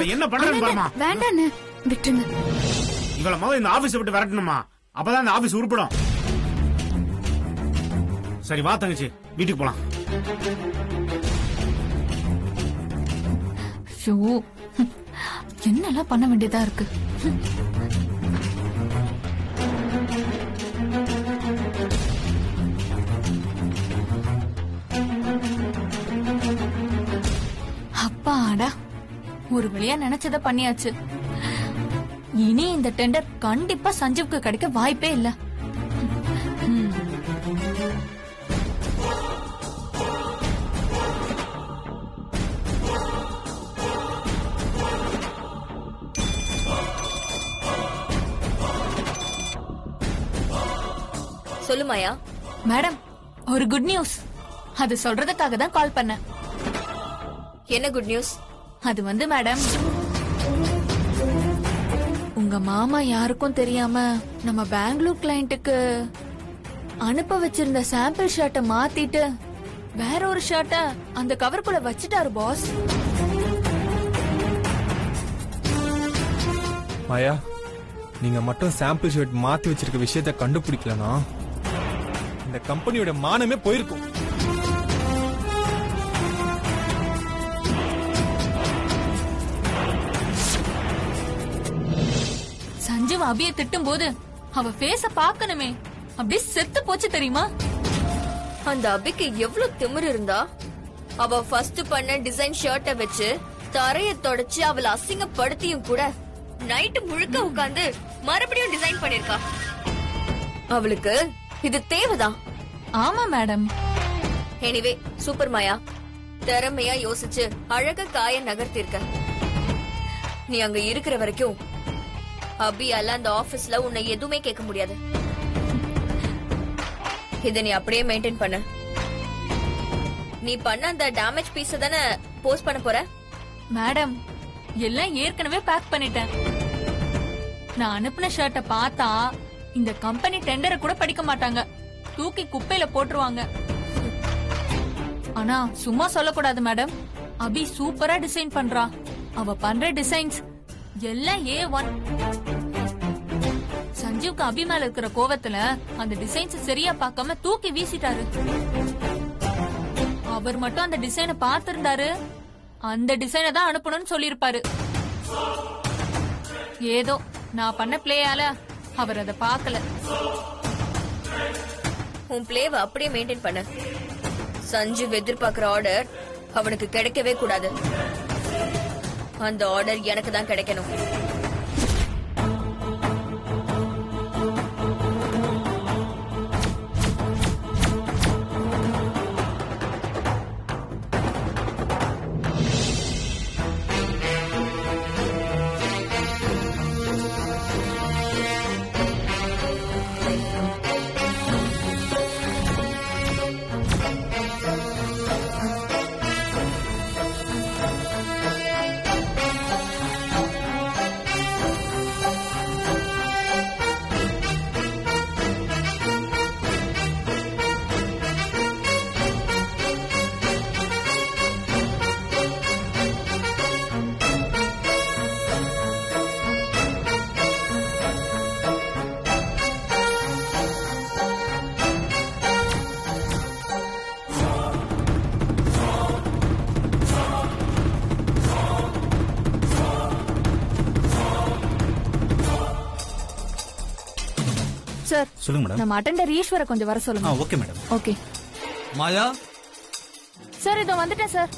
நான் என்ன பண்றேன்னு பாருமா வேண்டாண்ணே விட்டுருங்க இவள முதல்ல இந்த ஆபீஸ் விட்டு விரட்டணுமா அப்பதான் இந்த ஆபீஸ் உருப்படும் சரி வா தங்கச்சி வீட்டுக்கு போலாம் ஐயோ ஹம், என்னெல்லாம் பண்ண வேண்டியதா இருக்கு ஹம். அப்பாடா ஒரு வழியா நினைச்சத பண்ணியாச்சு இனி இந்த டெண்டர் கண்டிப்பா சஞ்சீவ்க்கு கிடைக்க வாய்ப்பே இல்ல ம். சொல்லு மாயா மேடம் ஒரு குட் நியூஸ் அது சொல்றதுக்காக தான் கால் பண்ணேன் என்ன குட் நியூஸ் அது வந்து மேடம் உங்க மாமா யாருக்கும் தெரியாம நம்ம பெங்களூர் கிளையண்ட்டுக்கு அனுப்ப வச்சிருந்த சாம்பிள் ஷர்ட்டை மாத்திட்டு வேற ஒரு ஷர்ட்டை அந்த கவருக்குள்ள வச்சுட்டாரு பாஸ் மாயா நீங்க மட்டும் சாம்பிள் ஷர்ட் மாத்தி வச்சிருக்க விஷயத்த கண்டுபிடிக்கலனா இந்த கம்பெனியோட மானமே போயிருக்கும் சஞ்சீவ் அபிய திட்டும் போது அவ ஃபேஸ பார்க்கணுமே அப்படியே செத்து போச்சு தெரியுமா அந்த அபிக்கு எவ்வளவு திமிரு இருந்தா அவ ஃபர்ஸ்ட் பண்ண டிசைன் ஷர்ட்டை வச்சு தரைய தொடச்சு அவளை அசிங்கப்படுத்தியும் கூட நைட்டு முழுக்க உட்கார்ந்து மறுபடியும் டிசைன் பண்ணிருக்கா அவளுக்கு இது தேவைதான் ஆமா மேடம் எனிவே சூப்பர் மாயா திறமையா யோசிச்சு அழக காய நகர்த்திருக்க நீ அங்க இருக்கிற வரைக்கும் அபியால அந்த ஆபீஸ்ல உன்னை எதுவுமே கேட்க முடியாது இத நீ அப்படியே மெயின்டைன் பண்ணு நீ பண்ண அந்த டேமேஜ் பீஸ் தானே போஸ்ட் பண்ண போற மேடம் எல்லாம் ஏற்கனவே பேக் பண்ணிட்டேன் நான் அனுப்புன ஷர்ட்டை பார்த்தா இந்த கம்பெனி டெண்டரை கூட படிக்க மாட்டாங்க தூக்கி குப்பையில போட்டுருவாங்க ஆனா சும்மா சொல்லக்கூடாது மேடம் அபி சூப்பரா டிசைன் பண்றா அவ பண்ற டிசைன்ஸ் எல்லாம் ஏ ஒன் சஞ்சீவ்க்கு அபி மேல இருக்கிற கோவத்துல அந்த டிசைன்ஸ் சரியா பார்க்காம தூக்கி வீசிட்டாரு அவர் மட்டும் அந்த டிசைனை பார்த்திருந்தாரு அந்த டிசைனை தான் அனுப்பணும்னு சொல்லியிருப்பாரு ஏதோ நான் பண்ண பிளேயால அவர் அதை பார்க்கல உன் பிளேவை அப்படியே மெயின்டைன் பண்ணு சஞ்சீவ் எதிர்பார்க்கிற ஆர்டர் அவனுக்கு கிடைக்கவே கூடாது அந்த ஆர்டர் எனக்கு தான் கிடைக்கணும் சார் சொல்லுங்க மேடம் நம்ம அட்டெண்டர் ஈஸ்வர கொஞ்சம் வர ஆ சொல்லுங்க okay madam okay Maya sir இதோ வந்துட்டேன் சார்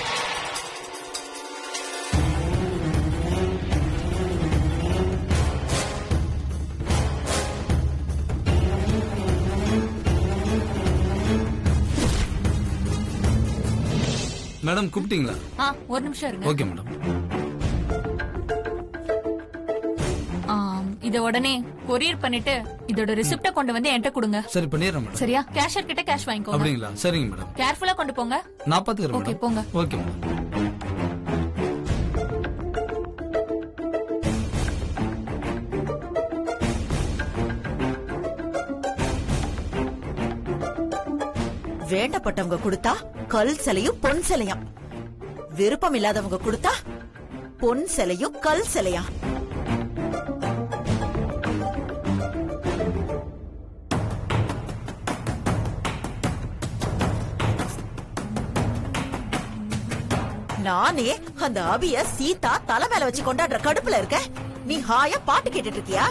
மேடம் கூப்பிட்டீங்களா ஆ ஒரு நிமிஷம் இருங்க ஓகே மேடம் ஆம், இத உடனே கொரியர் பண்ணிட்டு இதோட ரிசிப்ட கொண்டு வந்து என்கிட்ட கொடுங்க சரி பண்ணிடுறேன் மேடம் சரியா கேஷியர் கிட்ட கேஷ் வாங்கிக்கோங்க அப்படிங்களா சரிங்க மேடம் கேர்ஃபுல்லா கொண்டு போங்க நான் பாத்துக்கிறேன் ஓகே மேடம் போங்க ஓகே மேடம் வேண்டப்பட்டவங்க கொடுத்தா கல் சிலையும் பொன் சிலையும் விருப்பம் இல்லாதவங்க கொடுத்தா பொன் சிலையும் கல் சிலையா நானே அந்த அபிய சீதா தலை மேல வச்சு கொண்டாடுற கடுப்புல இருக்க நீ ஹாயா பாட்டு கேட்டுட்டு இருக்கியா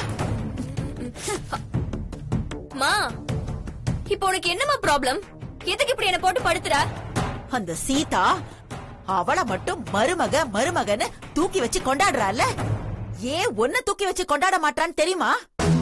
மா இப்போ உனக்கு என்னமா ப்ராப்ளம் எதுக்கு இப்படி என்ன போட்டு படுத்துற அந்த சீதா அவள மட்டும் மருமக மருமகன்னு தூக்கி வச்சு கொண்டாடுறால ஏன் ஒன்ன தூக்கி வச்சு கொண்டாட மாட்டான்னு தெரியுமா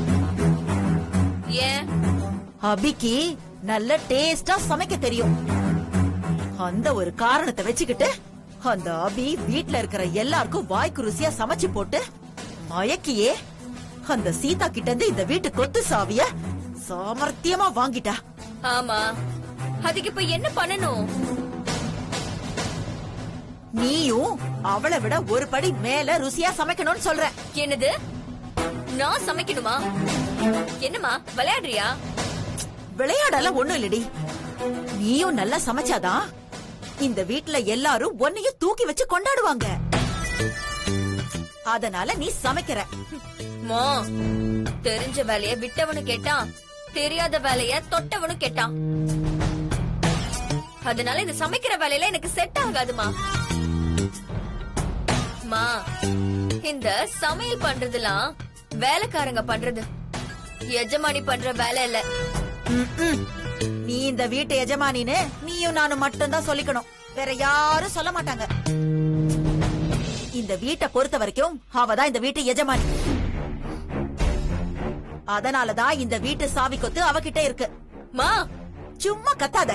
ஏன் அபிக்கு நல்ல டேஸ்டா சமைக்க தெரியும் அந்த ஒரு காரணத்தை வச்சுக்கிட்டு அந்த அபி வீட்ல இருக்கிற எல்லாருக்கும் வாய்க்கு ருசியா சமைச்சு போட்டு மயக்கியே அந்த சீதா கிட்ட இருந்து இந்த வீட்டு கொத்து சாவிய சாமர்த்தியமா வாங்கிட்டா ஆமா அதுக்கு இப்ப என்ன பண்ணணும் நீயும் அவளை விட ஒரு படி மேல ருசியா சமைக்கணும்னு சொல்ற என்னது நான் சமைக்கணுமா என்னம்மா விளையாடுறியா விளையாடலாம் ஒண்ணும் இல்லடி நீயும் நல்லா சமைச்சாதான் இந்த வீட்ல எல்லாரும் உன்னையும் தூக்கி வச்சு கொண்டாடுவாங்க அதனால நீ சமைக்கிற மா தெரிஞ்ச வேலைய விட்டவனு கேட்டான் தெரியாத வேலைய தொட்டவனு கேட்டான் அதனால இந்த சமைக்கிற வேலையில எனக்கு செட் ஆகாதுமா மா இந்த சமையல் பண்றதுலாம் வேலைக்காரங்க பண்றது எஜமானி பண்ற வேலை இல்ல ம்ம். நீ இந்த வீட்டு எஜமானின்னு நீயும் நானும் மட்டும்தான் சொல்லிக்கணும் வேற யாரும் சொல்ல மாட்டாங்க இந்த வீட்டை பொறுத்த வரைக்கும் அவதான் இந்த வீட்டு எஜமானி அதனாலதான் இந்த வீட்டு சாவி கொத்து அவகிட்ட இருக்கு மா சும்மா கத்தாத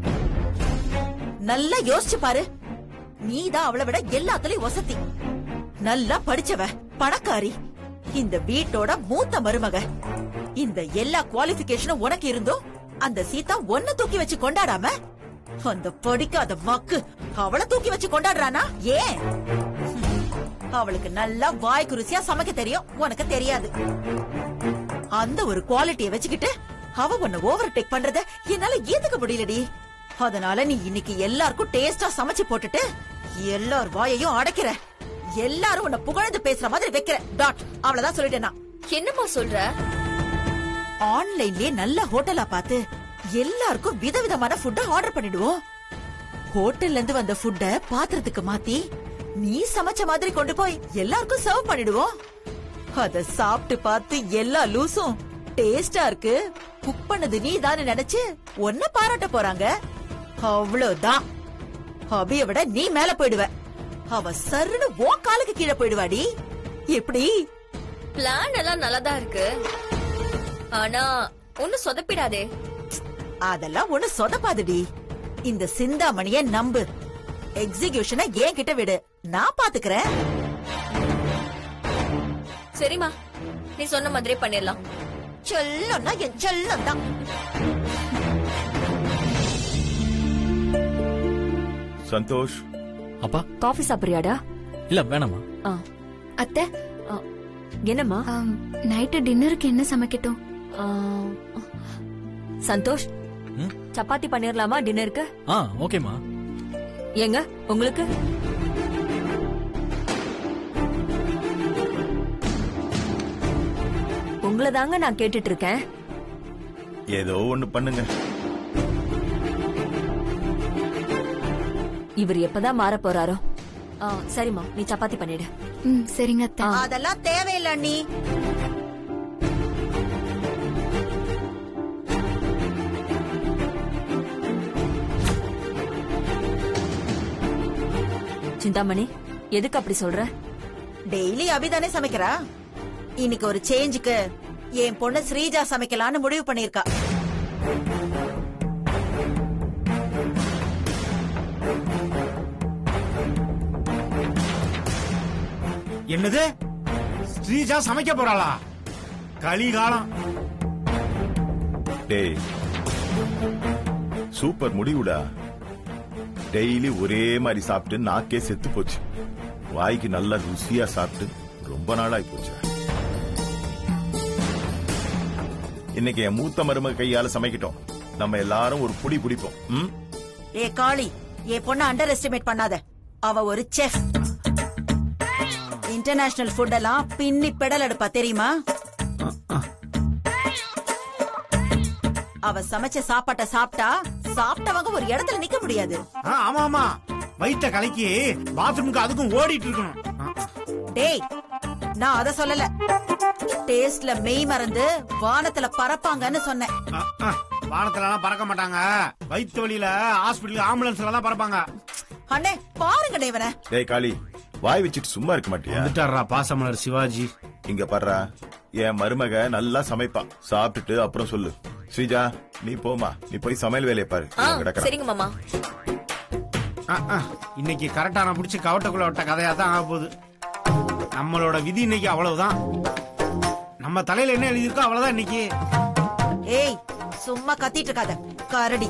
நல்லா யோசிச்சு பாரு நீதான் அவளை விட எல்லாத்துலயும் வசதி நல்லா படிச்சவ பணக்காரி இந்த வீட்டோட மூத்த மருமக இந்த எல்லா குவாலிபிகேஷனும் உனக்கு இருந்தும் அந்த சீதா ஒன்ன தூக்கி வச்சு கொண்டாடாம அந்த படிக்காத மக்கு அவளை தூக்கி வச்சு கொண்டாடுறானா ஏன் அவளுக்கு நல்லா வாய்க்கு ருசியா சமைக்க தெரியும் உனக்கு தெரியாது அந்த ஒரு குவாலிட்டிய வச்சுக்கிட்டு அவ உன்னை ஓவர் டேக் பண்றத என்னால ஏத்துக்க முடியலடி அதனால நீ இன்னைக்கு எல்லாருக்கும் டேஸ்டா சமைச்சு போட்டுட்டு எல்லார் வாயையும் அடைக்கிற எல்லாரும் உன்னை புகழ்ந்து பேசுற மாதிரி வைக்கிற டாட் அவ்வளவுதான் சொல்லிட்டேன் நான் என்னம்மா சொல்ற ஆன்லைன்லயே நல்ல ஹோட்டலா பார்த்து எல்லாருக்கும் விதவிதமான ஃபுட்ட ஆர்டர் பண்ணிடுவோம் ஹோட்டல்ல இருந்து வந்த ஃபுட்ட பாத்திரத்துக்கு மாத்தி நீ சமைச்ச மாதிரி கொண்டு போய் எல்லாருக்கும் சர்வ் பண்ணிடுவோம் அத சாப்பிட்டு பார்த்து எல்லா லூசும் டேஸ்டா இருக்கு குக் பண்ணது நீ தானே நினைச்சு ஒன்ன பாராட்ட போறாங்க அவ்வளவுதான் அபிய விட நீ மேல போயிடுவ அவ சருன்னு ஓ காலுக்கு கீழே போயிடுவாடி எப்படி பிளான் எல்லாம் நல்லாதான் இருக்கு ஆனா ஒண்ணு சொதப்பிடாதே அதெல்லாம் ஒண்ணு சொதப்பாதுடி இந்த சிந்தாமணிய நம்பு எக்ஸிகியூஷனை ஏன் கிட்ட விடு நான் பாத்துக்கிறேன் சரிம்மா நீ சொன்ன மாதிரியே பண்ணிடலாம் செல்லம்னா என் செல்லம் தான் சந்தோஷ் அப்பா காஃபி சாப்பிடுறியாடா இல்ல வேணாமா அத்தை என்னம்மா நைட்டு டின்னருக்கு என்ன சமைக்கட்டும் சந்தோஷ் ம்? சப்பாத்தி பண்ணிரலாமா டின்னருக்கு ஆ ஓகேமா ஏங்க உங்களுக்கு உங்களை தாங்க நான் கேட்டுட்டு இருக்கேன் ஏதோ ஒண்ணு பண்ணுங்க இவர் எப்பதான் மாற போறாரோ ஆ, சரிம்மா நீ சப்பாத்தி பண்ணிடு ம் சரிங்க அத்தை அதெல்லாம் தேவையில்ல நீ சிந்தாமணி எதுக்கு அப்படி சொல்ற டெய்லி அபிதானே சமைக்கிறா இன்னைக்கு ஒரு சேஞ்சுக்கு என் பொண்ணு ஸ்ரீஜா சமைக்கலாம்னு முடிவு பண்ணிருக்கா என்னது ஸ்ரீஜா சமைக்க போறாளா கலிகாலம் டேய் சூப்பர் முடிவுடா டெய்லி ஒரே மாதிரி சாப்பிட்டு நாக்கே செத்து போச்சு வாய்க்கு நல்லா ருசியா சாப்பிட்டு ரொம்ப நாளாய் போச்சு இன்னைக்கு என் மூத்த மருமக கையால சமைக்கட்டும் நம்ம எல்லாரும் ஒரு புடி பிடிப்போம் ம் ஏ காளி என் பொண்ண அண்டர் எஸ்டிமேட் பண்ணாத அவ ஒரு செஃப் இன்டர்நேஷனல் ஃபுட் எல்லாம் பின்னி பெடல் எடுப்பா தெரியுமா அவ சமைச்ச சாப்பாட்ட சாப்பிட்டா சாப்பிட்டவங்க ஒரு இடத்துல நிக்க முடியாது ஆ, ஆமா ஆமா வயித்த கலக்கி பாத்ரூமுக்கு அதுக்கும் ஓடிட்டு இருக்கணும் ஆ, டேய் நான் அத சொல்லல டேஸ்ட்ல மெய் மறந்து வானத்துல பறப்பாங்கன்னு சொன்னேன் ஆ, ஆ. வானத்துல எல்லாம் பறக்க மாட்டாங்க வயித்து வழியில ஹாஸ்பிட்டல் ஆம்புலன்ஸ்ல தான் பறப்பாங்க அண்ணே பாருங்க இவனை டேய் காளி வாய் வச்சுட்டு சும்மா இருக்க மாட்டியா வந்துட்டாரா பாசமலர் சிவாஜி இங்க பாடுறா என் மருமக நல்லா சமைப்பா சாப்பிட்டுட்டு அப்புறம் சொல்லு ஸ்ரீஜா நீ போமா நீ போய் சமையல் வேலையை பாரு ஆ இவன் கிடக்குறான். சரிங்க மாமா ஆ, ஆ. இன்னைக்கு கரெக்டா நான் பிடிச்சி கவட்டக்குள்ள விட்ட கதையா தான் ஆக போகுது நம்மளோட விதி இன்னைக்கு அவ்வளவுதான் நம்ம தலையில என்ன எழுதியிருக்கோ அவ்வளவுதான் இன்னைக்கு ஏய் சும்மா கத்திட்டு இருக்காத கரடி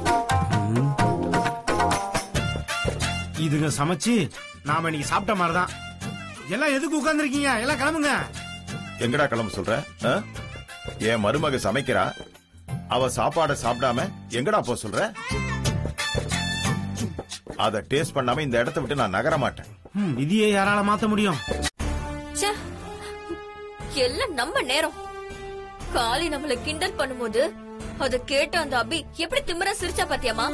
இதுங்க சமைச்சு நாம இன்னைக்கு சாப்பிட்ட மாதிரிதான் எல்லாம் எதுக்கு உட்கார்ந்துருக்கீங்க எல்லாம் கிளம்புங்க எங்கடா கிளம்ப சொல்ற ஆ? என் மருமக சமைக்கிறா அவ சாப்பாட சாப்பிடாம எங்கடா போ சொல்ற அத டேஸ்ட் பண்ணாம இந்த இடத்த விட்டு நான் நகர மாட்டேன் ம், விதியை யாரால மாத்த முடியும் ச்சே எல்லாம் நம்ம நேரம் காளி நம்மள கிண்டல் பண்ணும்போது அத கேட்ட அந்த அபி எப்படி திமிரா சிரிச்சா பாத்தியாமா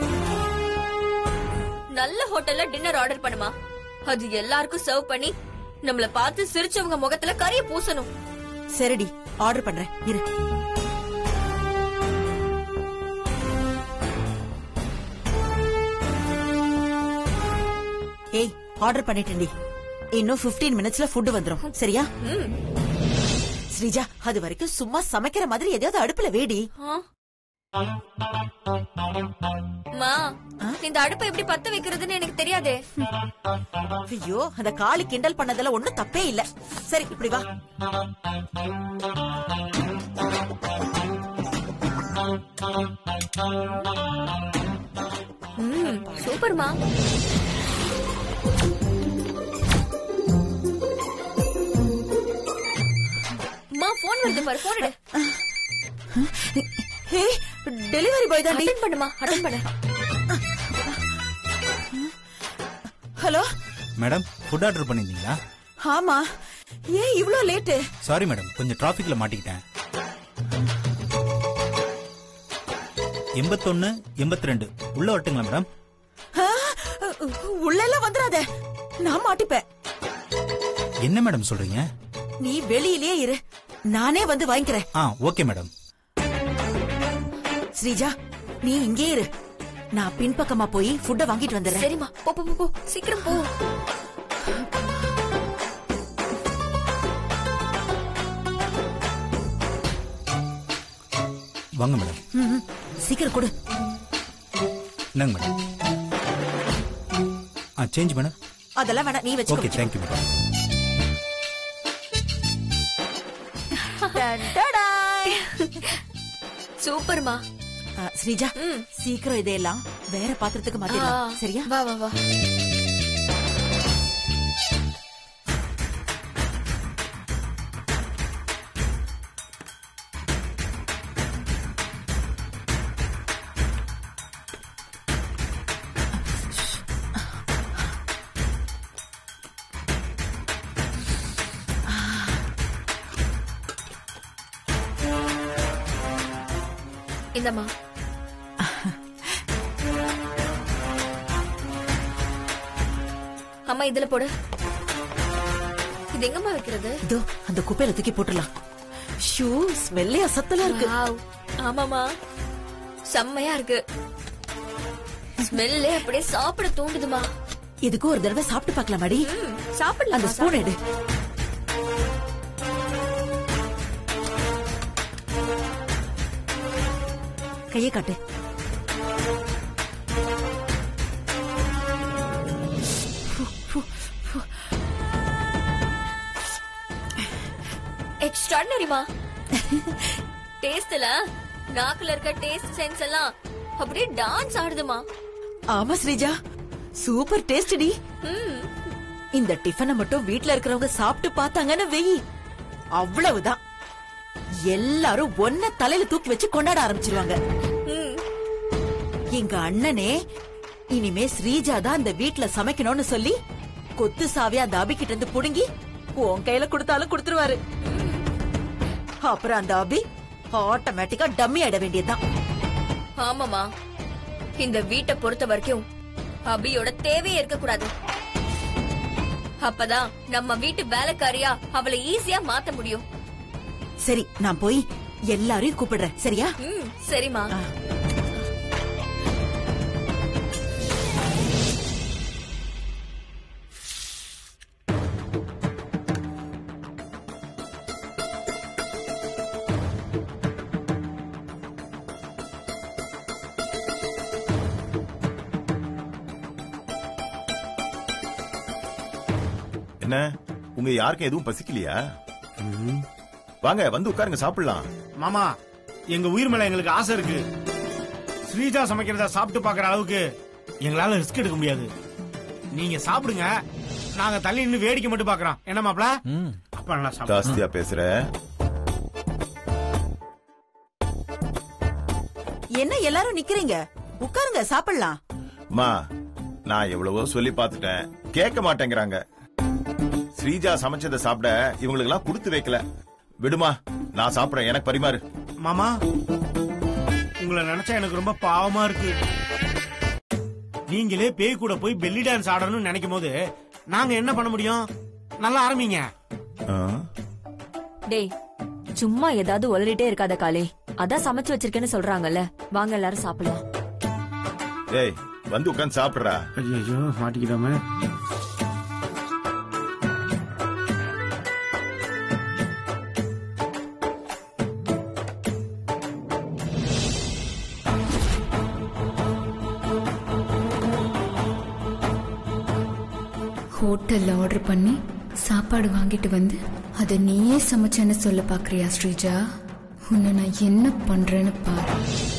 நல்ல ஹோட்டல்ல டின்னர் ஆர்டர் பண்ணுமா அது எல்லாருக்கும் சர்வ் பண்ணி நம்மள பார்த்து சிரிச்சவங்க முகத்துல கரிய பூசணும் சரிடி ஆர்டர் பண்றேன் இரு ஏய் ஆர்டர் பண்ணிட்டேன்டி இன்னும் 15 மினிட்ஸ்ல ஃபுட் வந்துரும் சரியா ம். ஸ்ரீஜா அது வரைக்கும் சும்மா சமைக்கிற மாதிரி எதையாவது அடுப்புல வேடி ஆ? மா இந்த அடுப்பை எப்படி பத்த வைக்கிறதுன்னு எனக்கு தெரியாதே ஐயோ அந்த காளி கிண்டல் பண்ணதுல ஒண்ணும் தப்பே இல்ல சரி இப்படி வா ம் சூப்பர்மா மா போன் வருது பாரு போன் எடு ஹே டெலிவரி பாய் தான் அட்டன் பண்ணுமா அட்டன் பண்ணு ஹலோ மேடம் ஃபுட் ஆர்டர் பண்ணிருந்தீங்களா ஆமா ஏன் இவ்ளோ லேட்டு சாரி மேடம் கொஞ்சம் டிராபிக்ல மாட்டிக்கிட்டேன் எண்பத்தொன்னு எண்பத்தி ரெண்டு உள்ள வரட்டுங்களா மேடம் உள்ள எல்லாம் வந்துடாத நான் மாட்டிப்பேன் என்ன மேடம் சொல்றீங்க நீ வெளியிலேயே இரு நானே வந்து வாங்கிக்கிறேன் ஆ ஓகே மேடம் ஸ்ரீஜா நீ இங்கே இரு நான் பின்பக்கமா போய் ஃபுட்ட வாங்கிட்டு வந்துடுறேன் சரிம்மா போ போ போ, போ சீக்கிரம் போ வாங்க மேடம் ம், ம். சீக்கிரம் கொடு என்னங்க மேடம் ஆ சேஞ்ச் மேடம் அதெல்லாம் வேணாம் நீ ஓகே வச்சுக்கோ தேங்க்யூ மேடம் டன், டடாய். சூப்பர்மா ஆ, ஸ்ரீஜா ம். சீக்கிரம் இதையெல்லாம் வேற பாத்திரத்துக்கு மாத்திடலாம் சரியா வா வா வா இந்தம்மா அம்மா இதுல போடு இது எங்கம்மா வைக்கிறது இதோ அந்த குப்பையில தூக்கி போட்டுடலாம் ஷூ ஸ்மெல்லே அசத்தலா இருக்கு வாவ். ஆமாமா செம்மையா இருக்கு ஸ்மெல்லே அப்படியே சாப்பிட தூண்டுதுமா இதுக்கு ஒரு தடவை சாப்பிட்டு பார்க்கலாம் மாடி ம், சாப்பிடலாம் அந்த ஸ்பூன் எடு கையை காட்டு எக்ஸ்ட்ராடினரிமா டேஸ்ட்ல நாக்குல இருக்க டேஸ்ட் சென்ஸ் எல்லாம் அப்படியே டான்ஸ் ஆடுதுமா ஆமா ஸ்ரீஜா சூப்பர் டேஸ்ட் டி ம் இந்த டிஃபனை மட்டும் வீட்ல இருக்கிறவங்க சாப்பிட்டு பார்த்தாங்கன்னு வெயி அவ்வளவுதான் எல்லாரும் ஒன்ன தலையில தூக்கி வச்சு கொண்டாட ஆரம்பிச்சிருவாங்க ம் எங்க அண்ணனே இனிமே ஸ்ரீஜா தான் இந்த வீட்ல சமைக்கணும்னு சொல்லி கொத்து சாவியா அந்த அபிக்கிட்ட இருந்து புடுங்கி உன் கையில கொடுத்தாலும் கொடுத்துருவாரு அப்புறம் அந்த அபி ஆட்டோமேட்டிக்கா டம்மி ஆயிட வேண்டியதுதான் ஆமாமா இந்த வீட்டை பொறுத்த வரைக்கும் அபியோட தேவையே இருக்க கூடாது அப்பதான் நம்ம வீட்டு வேலைக்காரியா அவளை ஈஸியா மாத்த முடியும் சரி நான் போய் எல்லாரையும் கூப்பிடுறேன் சரியா ம் சரிம்மா என்ன உங்க யாருக்கும் எதுவும் பசிக்கலையா வாங்க வந்து உட்காருங்க சாப்பிடலாம் மாமா எங்க உயிர் மேல எங்களுக்கு ஆசை இருக்கு ஸ்ரீஜா சமைக்கிறத சாப்பிட்டு பாக்குற அளவுக்கு எங்களால ரிஸ்க் எடுக்க முடியாது நீங்க சாப்பிடுங்க நாங்க தள்ளி நின்னு வேடிக்கை மட்டும் பாக்குறோம் என்ன மாப்ள ம் அப்ப நல்லா சாப்பிடு ஜாஸ்தியா பேசுற என்ன எல்லாரும் நிக்கிறீங்க உட்காருங்க சாப்பிடலாம் மா நான் எவ்வளவோ சொல்லி பார்த்துட்டேன் கேட்க மாட்டேங்கிறாங்க ஸ்ரீஜா சமைச்சதை சாப்பிட இவங்களுக்கு எல்லாம் கொடுத்து வைக்கல விடுமா நான் சாப்பிடுறேன் எனக்கு பரிமாறு மாமா உங்களை நினைச்சா எனக்கு ரொம்ப பாவமா இருக்கு நீங்களே பேய் கூட போய் பெல்லி டான்ஸ் ஆடணும்னு நினைக்கும் போது நாங்க என்ன பண்ண முடியும் நல்லா ஆரம்பிங்க ஆ? டேய் சும்மா ஏதாவது உளறிட்டே இருக்காத காலே அதான் சமைச்சு வச்சிருக்கேன்னு சொல்றாங்கல்ல வாங்க எல்லாரும் சாப்பிடலாம் ஏய் வந்து உட்கார்ந்து சாப்பிடுறா ஐயோ மாட்டிக்கிட்டாம ஹோட்டல்ல ஆர்டர் பண்ணி சாப்பாடு வாங்கிட்டு வந்து அதை நீயே சமைச்சேன்னு சொல்ல பாக்குறியா ஸ்ரீஜா உன்னை நான் என்ன பண்றேன்னு பாரு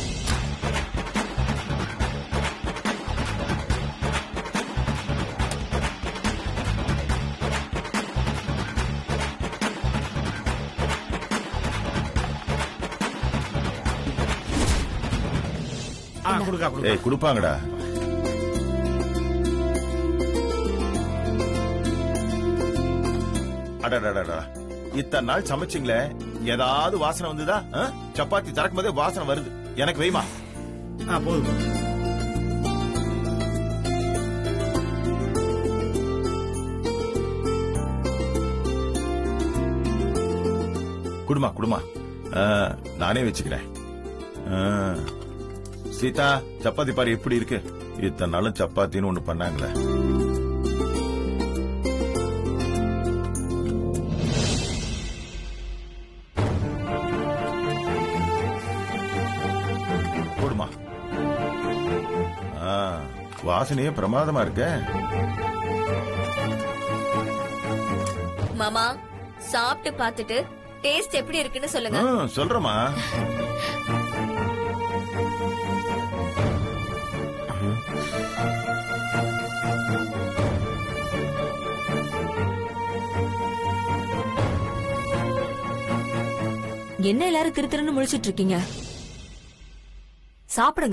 ஆ கொடுக்கா கொடுக்கா ஏய் கொடுப்பாங்கடா அடடடடா இத்தனை நாள் சமைச்சிங்களே ஏதாவது வாசனை வந்துதா ஆ? சப்பாத்தி திறக்கும் போதே வாசனை வருது எனக்கு வைமா ஆ போதும் குடுமா குடுமா ஆ, நானே வச்சுக்கிறேன் ஆ. சீதா சப்பாத்தி பாரு எப்படி இருக்கு இத்தனை நாளும் சப்பாத்தின்னு ஒண்ணு பண்ணாங்களே போடுமா ஆ, வாசனையே பிரமாதமா இருக்க மாமா சாப்பிட்டு பார்த்துட்டு டேஸ்ட் எப்படி இருக்குன்னு சொல்லுங்க ஆ, சொல்றேம்மா என்ன எல்லாரும் திரு திருன்னு முழிச்சிட்டு இருக்கீங்க சாப்பிடுங்க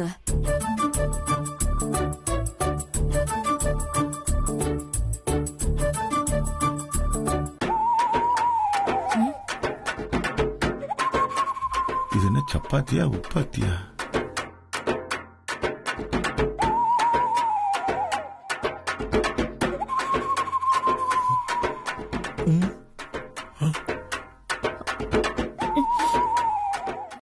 இது என்ன சப்பாத்தியா உப்பாத்தியா ம். ஆ.